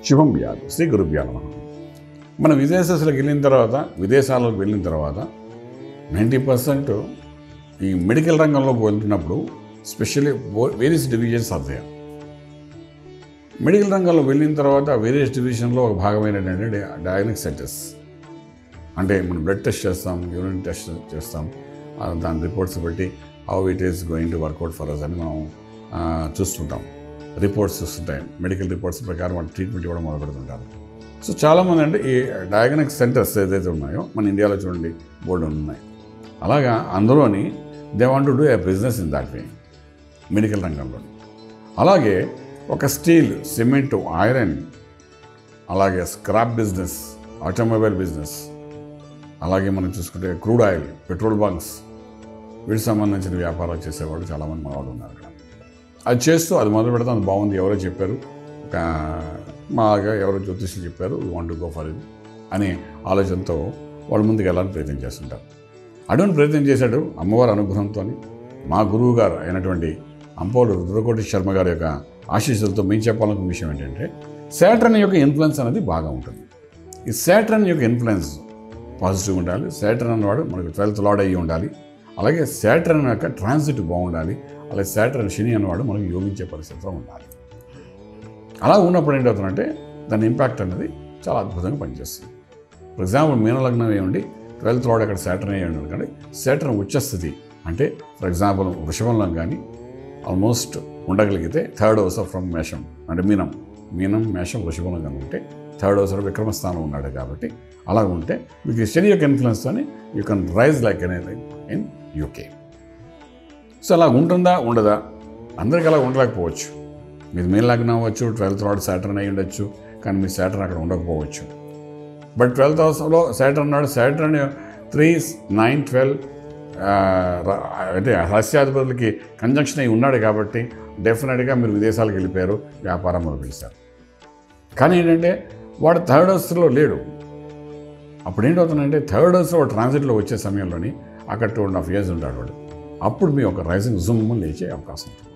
శుభం వ్యాధు శ్రీ గురుభ్యా నమః మన విదేశాలకు వెళ్ళిన తర్వాత విదేశాలకు వెళ్ళిన తర్వాత నైంటీ పర్సెంట్ ఈ మెడికల్ రంగంలోకి వెళ్తున్నప్పుడు specially various divisions are there medical రంగంలో వెళ్ళిన తర్వాత వేరియస్ డివిజన్లో ఒక భాగమైనటువంటి డయాగ్నిక్ సెంటర్స్ అంటే మనం బ్లడ్ టెస్ట్ చేస్తాం యూరిన్ టెస్ట్ చేస్తాం ఆ దాని రిపోర్ట్స్ బట్టి how it is going to work out for us అని మనం ఆ, చూస్తుంటాం రిపోర్ట్స్ వస్తుంటాయి మెడికల్ రిపోర్ట్స్ ప్రకారం వాళ్ళు ట్రీట్మెంట్ ఇవ్వడం మొదలు పెడుతుంటారు సో చాలామంది అంటే ఈ డయాగ్నిక్ సెంటర్స్ ఏదైతే ఉన్నాయో మన ఇండియాలో చూడండి బోర్డు ఉన్నాయి అలాగా అందులోని they want to do a business in that way medical రంగంలో అలాగే ఒక స్టీల్ సిమెంట్ ఐరన్ అలాగే స్క్రాప్ బిజినెస్ ఆటోమొబైల్ బిజినెస్ అలాగే మనం చూసుకుంటే క్రూడ్ ఆయిల్ పెట్రోల్ బంక్స్ వీటికి సంబంధించిన వ్యాపారాలు చేసేవాళ్ళు చాలామంది మన వాళ్ళు ఉన్నారు ఇక్కడ అది చేస్తూ అది మొదలు పెడతాం అది బాగుంది ఎవరో చెప్పారు ఒక మాగా ఎవరో జ్యోతిష్యులు చెప్పారు వీ వాంట్ గో ఫర్ ఇది అనే ఆలోచనతో వాళ్ళు ముందుకు వెళ్ళాలని ప్రయత్నం చేస్తుంటారు అటువంటి ప్రయత్నం చేశాడు అమ్మవారి అనుగ్రహంతో మా గురువు గారు అయినటువంటి అంపోలు రుద్రకోటి శర్మ గారి యొక్క ఆశీస్సులతో మేము చెప్పాలనుకున్న విషయం ఏంటంటే శాట్రన్ యొక్క ఇన్ఫ్లుయెన్స్ అనేది బాగా ఉంటుంది ఈ శాట్రన్ యొక్క ఇన్ఫ్లుయెన్స్ పాజిటివ్ ఉండాలి శాట్రన్ అన్నవాడు మనకు ట్వెల్త్ లాడ్ అయ్యి ఉండాలి అలాగే శాట్రన్ యొక్క ట్రాన్సిట్ బాగుండాలి అలాగే శాట్రన్ శని అన్నవాడు మనకు యోగించే పరిస్థితిలో ఉండాలి అలా ఉన్నప్పుడు ఏంటవుతుందంటే దాని ఇంపాక్ట్ అనేది చాలా అద్భుతంగా పనిచేస్తుంది ఫర్ ఎగ్జాంపుల్ మీనలగ్నం ఏమండి ట్వెల్త్ లాడ్ అక్కడ శాటర్న్ అయ్యి కానీ శాటర్న్ ఉచ్చస్థితి అంటే ఫర్ ఎగ్జాంపుల్ వృషభంలో కానీ ఆల్మోస్ట్ ఉండగలిగితే థర్డ్ హౌస్ ఫ్రమ్ మేషం అంటే మీనం మీనం మేషం వృషభంలో కానీ ఉంటే థర్డ్ హౌస్ విక్రమస్థానం ఉన్నాడు కాబట్టి అలా ఉంటే మీకు ఈ శని యొక్క ఇన్ఫ్లుయెన్స్తోని you can rise like anything in UK so అలా ఉంటుందా ఉండదా అందరికీ అలా ఉండలేకపోవచ్చు మీది మెయిన్ లగ్నం అవ్వచ్చు ట్వెల్త్ లాడ్ సాటర్న్ అయి ఉండొచ్చు కానీ మీ సాటర్న్ అక్కడ ఉండకపోవచ్చు బట్ ట్వెల్త్ హౌస్లో సాటర్న్ నాడు సాటర్న్ త్రీ నైన్ ట్వెల్వ్ అంటే రహస్యాధిపతులకి కంజంక్షన్ అయి ఉన్నాడు కాబట్టి డెఫినెట్గా మీరు విదేశాలకు వెళ్ళిపోయారు వ్యాపారం మొదలు పిలిచారు కానీ ఏంటంటే వాడు థర్డ్ హౌస్లో లేడు అప్పుడు ఏంటవుతుందంటే థర్డ్ హౌస్లో వాడు ట్రాన్సిట్లో వచ్చే సమయంలోని అక్కడ టూ అండ్ హాఫ్ ఇయర్స్ ఉంటాడు వాడు అప్పుడు మీ ఒక రైజింగ్ జుమ్ లేచే అవకాశం ఉంటుంది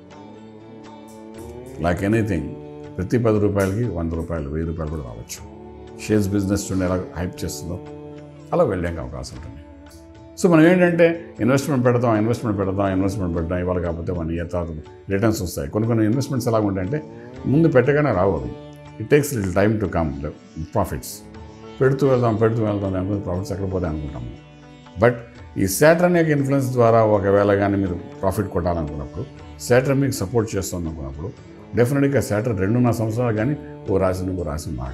లైక్ ఎనీథింగ్ ప్రతి పది రూపాయలకి వంద రూపాయలు వెయ్యి రూపాయలు కూడా రావచ్చు షేర్స్ బిజినెస్ చూడండి ఎలా హైప్ చేస్తుందో అలా వెళ్ళడానికి అవకాశం ఉంటుంది సో మనం ఏంటంటే ఇన్వెస్ట్మెంట్ పెడతాం ఇన్వెస్ట్మెంట్ పెడతాం ఇన్వెస్ట్మెంట్ పెడతాం ఇవాళ కాకపోతే వన్ ఇయర్ తర్వాత రిటర్న్స్ వస్తాయి కొన్ని కొన్ని ఇన్వెస్ట్మెంట్స్ ఎలా ఉంటాయంటే ముందు పెట్టగానే రావు అవి it takes little time to come the profits పెడుతూ వెళ్దాం పెడుతూ వెళ్దాం అనుకుని ప్రాఫిట్స్ ఎక్కడ పోతే అనుకుంటాము బట్ ఈ శాటర్న్ యొక్క ఇన్ఫ్లుయెన్స్ ద్వారా ఒకవేళ కానీ మీరు ప్రాఫిట్ కొట్టాలనుకున్నప్పుడు శాటర్న్ మీకు సపోర్ట్ చేస్తుంది అనుకున్నప్పుడు డెఫినెట్గా శాటర్న్ రెండున్నర సంవత్సరాలు కానీ ఓ రాసి ఓ రాసి మాట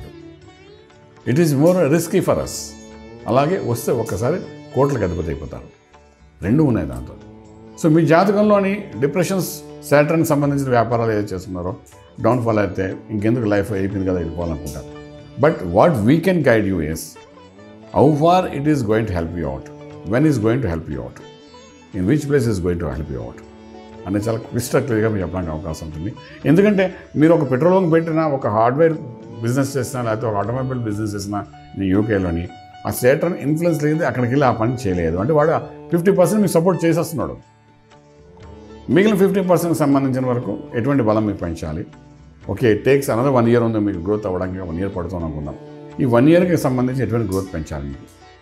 it is more risky for us అలాగే వస్తే ఒక్కసారి కోట్లకు అధిపతి అయిపోతారు రెండు ఉన్నాయి దాంతో సో మీ జాతకంలోని డిప్రెషన్స్ శాటర్న్కి సంబంధించిన వ్యాపారాలు ఏదైతే చేస్తున్నారో డౌన్ఫాల్ అయితే ఇంకెందుకు లైఫ్ అయిపోయింది కదా వెళ్ళిపోవాలనుకుంటారు but what we can guide you is how far it is going to help you out when is going to help you out in which place is going to help you out అనేది చాలా క్లిస్టర్ క్లియర్గా మీకు చెప్పడానికి అవకాశం ఉంటుంది ఎందుకంటే మీరు ఒక పెట్రోల్ బంక్ పెట్టినా ఒక హార్డ్వేర్ బిజినెస్ చేసినా లేకపోతే ఒక ఆటోమొబైల్ బిజినెస్ చేసినా మీ యూకేలోని ఆ సేటర్న్ ఇన్ఫ్లుయెన్స్ లేదు అక్కడికి వెళ్ళి ఆ పని చేయలేదు అంటే వాడు ఫిఫ్టీ పర్సెంట్ మీకు సపోర్ట్ చేసేస్తున్నాడు మిగిలిన ఫిఫ్టీ పర్సెంట్కి సంబంధించిన వరకు ఎటువంటి బలం మీకు పెంచాలి okay takes another one year ఉంది మీకు గ్రోత్ అవ్వడానికి వన్ ఇయర్ పడుతుంది అనుకుందాం ఈ వన్ ఇయర్కి సంబంధించి ఎటువంటి గ్రోత్ పెంచాలి మీకు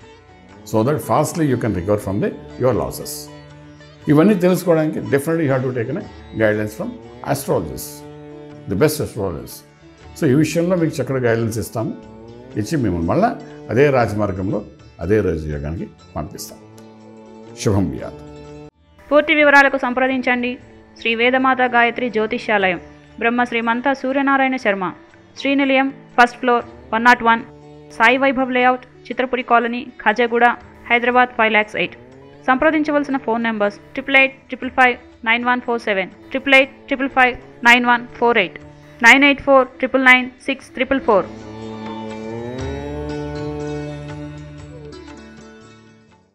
so that fastly you can recover from the your losses ఇవన్నీ తెలుసుకోవడానికి definitely you have to take an guidance from astrologist the best astrologist so ఈ విషయంలో మీకు చక్కటి గైడెన్స్ ఇస్తాము ఇచ్చి మిమ్మల్ని మళ్ళీ అదే రాజమార్గంలో అదే రాజయోగానికి పంపిస్తాం శుభం వ్యాధి పూర్తి వివరాలకు సంప్రదించండి Shri Vedamata Gayatri Jyotishyalayam Brahma Srimantha Suryanarayana Sharma Srinilayam first floor one nought one Sai Vaibhav layout Chitrapuri colony Khajaguda Hyderabad five lakhs eight సంప్రదించవలసిన phone numbers triple eight triple five nine one four seven triple eight triple five nine one four eight nine eight four triple nine six triple four